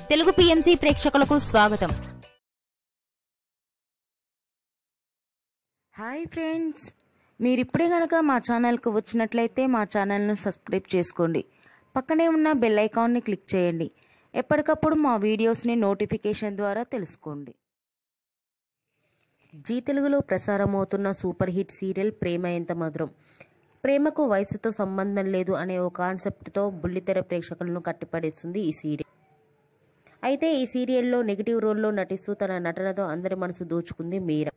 Telugu PMC ప్రేక్షకులకు స్వాగతం hi friends మీరు ఇప్పుడే కనుక మా ఛానల్కు వచ్చినట్లయితే మా ఛానల్ను సబ్స్క్రైబ్ చేసుకోండి పక్కనే ఉన్న బెల్ ఐకాన్ని క్లిక్ చేయండి ఎప్పటికప్పుడు మా వీడియోస్ని నోటిఫికేషన్ ద్వారా తెలుసుకోండి జీ తెలుగులో ప్రసారమవుతున్న super hit serial Prema Entha Madhuram ప్రేమకు వయసుతో సంబంధం లేదు అనే ఓ కాన్సెప్ట్తో బుల్లితెర ప్రేక్షకులను కట్టిపడేస్తుంది ఈ సీరియల్ అయితే ఈ సీరియల్లో నెగిటివ్ రోల్లో నటిస్తూ తన నటనతో అందరి మనసు దోచుకుంది మీరా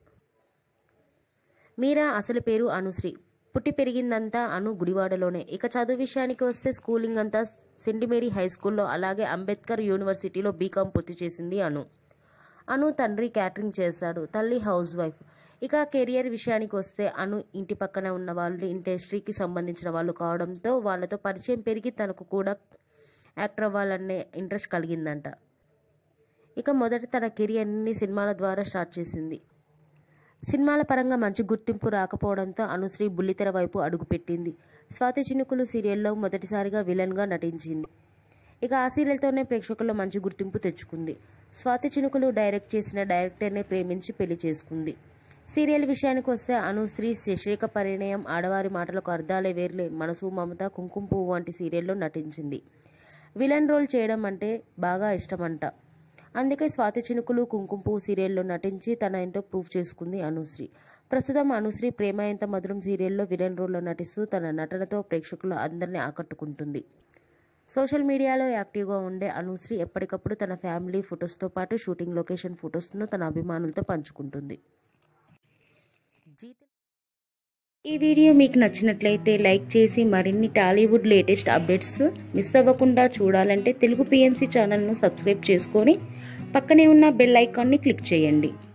మీరా అసలు పేరు అనుశ్రీ పుట్టి పెరిగిందంతా అను గుడివాడలోనే ఇక చదువు విషయానికి వస్తే స్కూలింగ్ అంతా సెంట్ మేరీ హై స్కూల్లో అలాగే అంబేద్కర్ యూనివర్సిటీలో బీకాం పూర్తి చేసింది అను అను తండ్రి క్యాటరింగ్ చేశాడు తల్లి హౌస్ వైఫ్ ఇక కెరియర్ విషయానికి వస్తే అను ఇంటి పక్కన ఉన్న వాళ్ళు ఇండస్ట్రీకి సంబంధించిన వాళ్ళు కావడంతో వాళ్ళతో పరిచయం పెరిగి తనకు కూడా యాక్టర్ అవ్వాలనే ఇంట్రెస్ట్ కలిగిందంట ఇక మొదట తన కెరియర్ని సినిమాల ద్వారా స్టార్ట్ చేసింది సినిమాల పరంగా మంచి గుర్తింపు రాకపోవడంతో అనుశ్రీ బుల్లితెర వైపు అడుగుపెట్టింది స్వాతి చినుకులు సీరియల్లో మొదటిసారిగా విలన్గా నటించింది ఇక ఆ సీరియల్తోనే ప్రేక్షకుల్లో మంచి గుర్తింపు తెచ్చుకుంది స్వాతి చినుకులు డైరెక్ట్ చేసిన డైరెక్టర్నే ప్రేమించి పెళ్లి చేసుకుంది సీరియల్ విషయానికి వస్తే అనుశ్రీ శశిరేఖ పరిణయం ఆడవారి మాటలకు అర్థాలే వేర్లే మనసు మమత కుంకుమ పువ్వు వంటి సీరియల్లో నటించింది విలన్ రోల్ చేయడం అంటే బాగా ఇష్టమంట అందుకే స్వాతి చినుకులు కుంకుమ పువ్వు సీరియల్లో నటించి తన ఏంటో ప్రూవ్ చేసుకుంది అనుశ్రీ ప్రస్తుతం అనుశ్రీ ప్రేమ ఎంత మధురం సీరియల్లో విలన్ రోల్లో నటిస్తూ తన నటనతో ప్రేక్షకులు అందరినీ ఆకట్టుకుంటుంది సోషల్ మీడియాలో యాక్టివ్గా ఉండే అనుశ్రీ ఎప్పటికప్పుడు తన ఫ్యామిలీ ఫొటోస్తో పాటు షూటింగ్ లొకేషన్ ఫొటోస్ను తన అభిమానులతో పంచుకుంటుంది ఈ వీడియో మీకు నచ్చినట్లయితే లైక్ చేసి మరిన్ని టాలీవుడ్ లేటెస్ట్ అప్డేట్స్ మిస్ అవ్వకుండా చూడాలంటే తెలుగు పిఎంసి ఛానల్ను సబ్స్క్రైబ్ చేసుకొని పక్కనే ఉన్న బెల్ ఐకాన్ని క్లిక్ చేయండి